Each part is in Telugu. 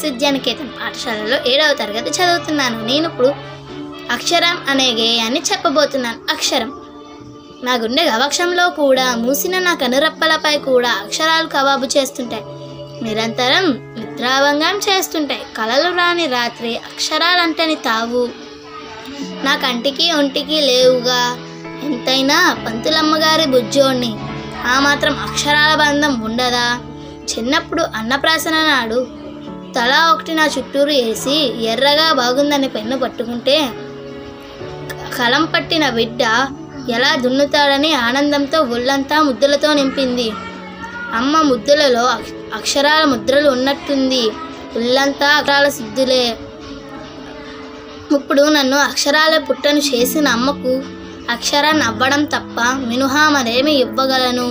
విద్యానికేతన్ పాఠశాలలో ఏడవ తరగతి చదువుతున్నాను నేను ఇప్పుడు అక్షరం అనే గేయాన్ని చెప్పబోతున్నాను అక్షరం నా గుండె గవక్షంలో కూడా మూసిన నా కనురెప్పలపై కూడా అక్షరాలు కబాబు చేస్తుంటాయి నిరంతరం నిద్రాభంగం చేస్తుంటాయి కలలు రాని రాత్రి అక్షరాలంటని తావు నా కంటికి ఒంటికి లేవుగా ఎంతైనా పంతులమ్మగారి బుజ్జోణ్ణి ఆ మాత్రం అక్షరాల బంధం ఉండదా చిన్నప్పుడు అన్నప్రాసన నాడు తల ఒకటి నా చుట్టూరు వేసి ఎర్రగా బాగుందని పెన్ను పట్టుకుంటే కలం పట్టిన బిడ్డ ఎలా దున్నుతాడని ఆనందంతో ఒళ్ళంతా ముద్దులతో నింపింది అమ్మ ముద్దులలో అక్ష- అక్షరాల ముద్రలు ఉన్నట్టుంది ఒళ్ళంతా అక్షరాల సిద్ధులే ఇప్పుడు నన్ను అక్షరాల పుట్టను చేసిన అమ్మకు అక్షరాన్ని అవ్వడం తప్ప మినుహా మరేమి ఇవ్వగలను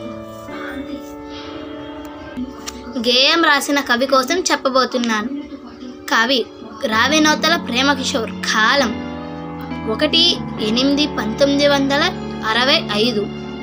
గేయం రాసిన కవి కోసం చెప్పబోతున్నాను కవి రావినోతల ప్రేమ కిషోర్ కాలం ఒకటి ఎనిమిది పంతొమ్మిది వందల అరవై ఐదు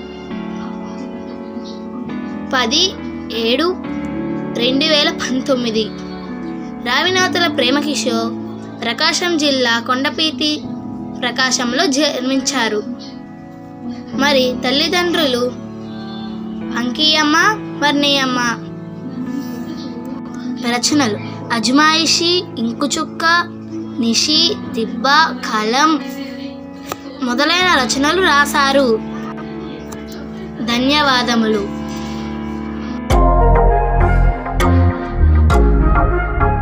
పది ఏడు రెండు వేల పంతొమ్మిది రావినోతల ప్రేమ కిషోర్ ప్రకాశం జిల్లా కొండపీతి ప్రకాశంలో జన్మించారు మరి తల్లిదండ్రులు అంకియమ్మ వర్ణీయమ్మ రచనలు అజమాయిషి ఇంకుచుక్క నిషి దిబ్బ కలం మొదలైన రచనలు రాశారు ధన్యవాదములు